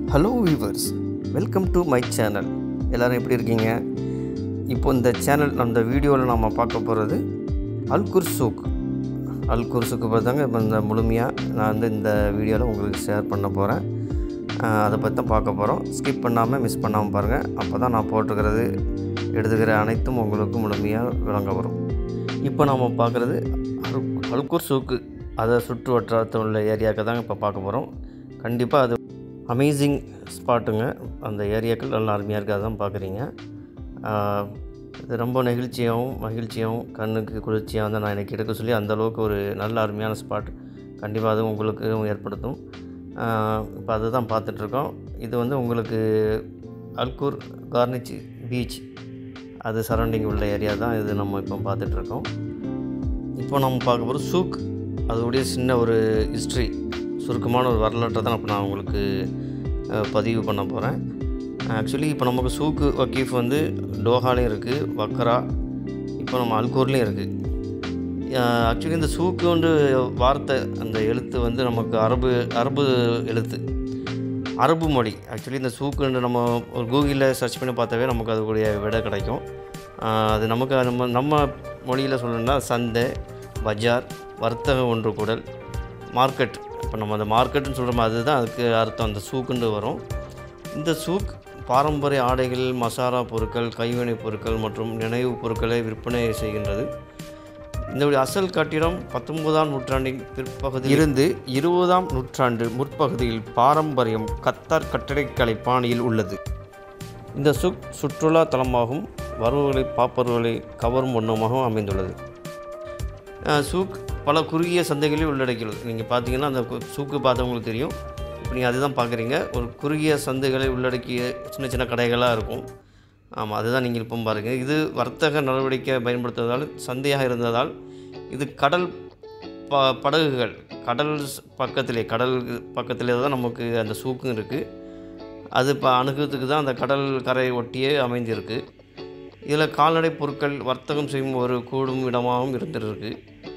hello viewers welcome to my channel எல்லோரும் எப்படி இருக்கீங்க இப்போ இந்த சேனல் அந்த வீடியோவில் நம்ம பார்க்க போகிறது அல்குர் சூக் அல்குர் சூக்கு பார்த்தாங்க இப்போ இந்த முழுமையாக நான் வந்து இந்த வீடியோவில் உங்களுக்கு ஷேர் பண்ண போகிறேன் அதை பற்றி தான் பார்க்க போகிறோம் ஸ்கிப் பண்ணாமல் மிஸ் பண்ணாமல் பாருங்கள் அப்போ தான் நான் போட்டுக்கிறது எடுத்துக்கிற அனைத்தும் உங்களுக்கு முழுமையாக விளங்க வரும் இப்போ நம்ம பார்க்குறது அல் அல்குர் சூக்கு அதை சுற்று வட்டாரத்தில் உள்ள ஏரியாவுக்கு தாங்க இப்போ பார்க்க போகிறோம் கண்டிப்பாக அது அமேசிங் ஸ்பாட்டுங்க அந்த ஏரியாக்கள் நல்லா அருமையாக இருக்குது அதான் பார்க்குறீங்க இது ரொம்ப நெகிழ்ச்சியாகவும் மகிழ்ச்சியாகவும் கண்ணுக்கு குளிர்ச்சியாக வந்து நான் எனக்கு எடுக்க சொல்லி அந்த அளவுக்கு ஒரு நல்ல அருமையான ஸ்பாட் கண்டிப்பாக அது உங்களுக்கு ஏற்படுத்தும் இப்போ அதுதான் பார்த்துட்ருக்கோம் இது வந்து உங்களுக்கு அல்கூர் கார்னிச் பீச் அது சரௌண்டிங் உள்ள ஏரியா தான் இது நம்ம இப்போ பார்த்துட்ருக்கோம் இப்போ நம்ம பார்க்க போகிற சூக் அதோடைய சின்ன ஒரு ஹிஸ்ட்ரி சுருக்கமான ஒரு வரலாற்றை தான் இப்போ நான் உங்களுக்கு அஹ், பதிவு பண்ண போகிறேன் ஆக்சுவலி இப்போ நமக்கு சூக்கு வக்கீஃப் வந்து டோஹாலையும் இருக்குது வக்கரா இப்போ நம்ம அல்கூர்லேயும் இருக்குது ஆக்சுவலி இந்த சூக்கு வந்து வார்த்தை அந்த எழுத்து வந்து நமக்கு அரபு அரபு எழுத்து அரபு மொழி ஆக்சுவலி இந்த சூக்குன்னு நம்ம ஒரு கூகுளில் சர்ச் பண்ணி பார்த்தாவே நமக்கு அதுக்குரிய விடை கிடைக்கும் ஆஹ் அது நமக்கு நம்ம நம்ம மொழியில் சொல்லணும்னா சந்தை பஜார் வர்த்தக ஒன்று கூடல் மார்க்கெட் இப்போ நம்ம அந்த மார்க்கெட்டுன்னு சொல்கிறோம் அதுதான் அதுக்கு அர்த்தம் அந்த சூக்குன்னு வரும் இந்த சூக் பாரம்பரிய ஆடைகள் மசாலா பொருட்கள் கைவினைப் பொருட்கள் மற்றும் நினைவுப் பொருட்களை விற்பனை செய்கின்றது இந்த அசல் கட்டிடம் பத்தொன்பதாம் நூற்றாண்டின் பிற்பகுதியில் இருந்து இருபதாம் நூற்றாண்டு முற்பகுதியில் பாரம்பரியம் கத்தார் கட்டடக்கலை பாணியில் உள்ளது இந்த சுக் சுற்றுலா தலமாகவும் வருவர்களை பார்ப்பவர்களை கவரும் வண்ணமாகவும் அமைந்துள்ளது அஹ் சூக் பல குறுகிய சந்தைகளில் உள்ளடக்கியுள்ளது நீங்கள் பார்த்தீங்கன்னா அந்த கு- சூக்கு பார்த்தவங்களுக்கு தெரியும் இப்போ நீங்கள் அதுதான் பார்க்குறீங்க ஒரு குறுகிய சந்தைகளை உள்ளடக்கிய சின்ன சின்ன கடைகளாக இருக்கும் ஆமாம் அதுதான் நீங்கள் இப்போ பாருங்கள் இது வர்த்தக நடவடிக்கை பயன்படுத்துவதால் சந்தையாக இருந்ததால் இது கடல் ப படகுகள் கடல் ஸ்- பக்கத்திலே கடல் பக்கத்திலே தான் நமக்கு அந்த சூக்கும் இருக்குது அது இப்போ அணுகிறதுக்கு தான் அந்த கடல் கரை ஒட்டியே அமைந்திருக்கு இதில் கால்நடை பொருட்கள் வர்த்தகம் செய்யும் ஒரு கூடும் இடமாகவும் இருந்திருக்கு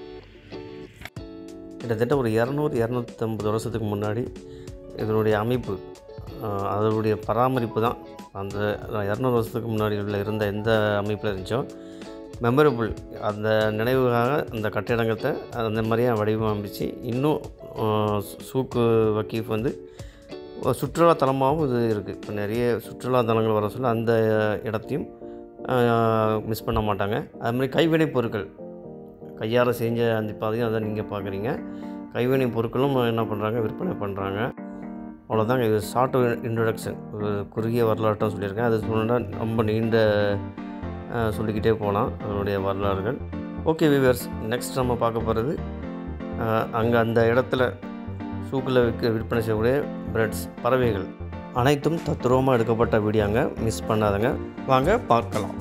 கிட்டத்தட்ட ஒரு இரநூறு இரநூத்தம்பது வருஷத்துக்கு முன்னாடி இதனுடைய அமைப்பு ஆஹ், அதனுடைய பராமரிப்பு தான் அந்த இரநூறு வருஷத்துக்கு முன்னாடி உள்ள இருந்த எந்த அமைப்பில் இருந்துச்சோ மெமரபிள் அந்த நினைவுக்காக அந்த கட்டிடங்கத்தை அந்த மாதிரியே வடிவமைச்சு இன்னும் ஆஹ், சூக்கு வக்கீஃப் வந்து ஒரு சுற்றுலா தலமாகவும் இது இருக்குது இப்போ நிறைய சுற்றுலா தலங்கள் வர சொல்ல அந்த இடத்தையும் மிஸ் பண்ண மாட்டாங்க அது மாதிரி கைவினைப் பொருட்கள் கையால் செஞ்ச அந்த பாதையும் அதை நீங்கள் பார்க்குறீங்க கைவினை பொருட்களும் என்ன பண்ணுறாங்க விற்பனை பண்ணுறாங்க அவ்வளோதாங்க இது ஷார்ட் இன்ட்ரடக்ஷன் ஒரு குறுகிய வரலாற்றம் சொல்லியிருக்கேன் அது சொன்னா ரொம்ப நீண்ட அஹ், சொல்லிக்கிட்டே போகலாம் அதனுடைய வரலாறுகள் ஓகே விவர்ஸ் நெக்ஸ்ட் நம்ம பார்க்க போகிறது அங்கே அந்த இடத்துல சூக்கில் விற்க விற்பனை செய்யக்கூடிய பிரெட்ஸ் பறவைகள் அனைத்தும் தத்ரூபமாக எடுக்கப்பட்ட வீடியோங்க மிஸ் பண்ணாதங்க வாங்க பார்க்கலாம்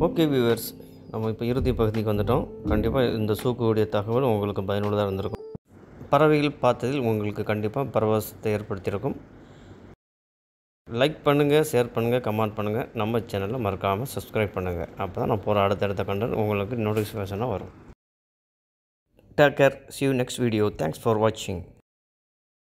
ஓகே வியூவர்ஸ் நம்ம இப்போ இறுதி பகுதிக்கு வந்துட்டோம் கண்டிப்பாக இந்த சூக்குடைய தகவல் உங்களுக்கு பயனுள்ளதாக இருந்திருக்கும் பறவைகள் பார்த்ததில் உங்களுக்கு கண்டிப்பாக பரவசத்தை ஏற்படுத்தியிருக்கும் லைக் பண்ணுங்கள் ஷேர் பண்ணுங்கள் கமெண்ட் பண்ணுங்கள் நம்ம சேனலை மறக்காமல் சப்ஸ்கிரைப் பண்ணுங்கள் அப்போ தான் நான் போகிற அடுத்தடுத்த கண்டென்ட் உங்களுக்கு நோட்டிஃபிகேஷனாக வரும் take care see you next video thanks for வாட்சிங்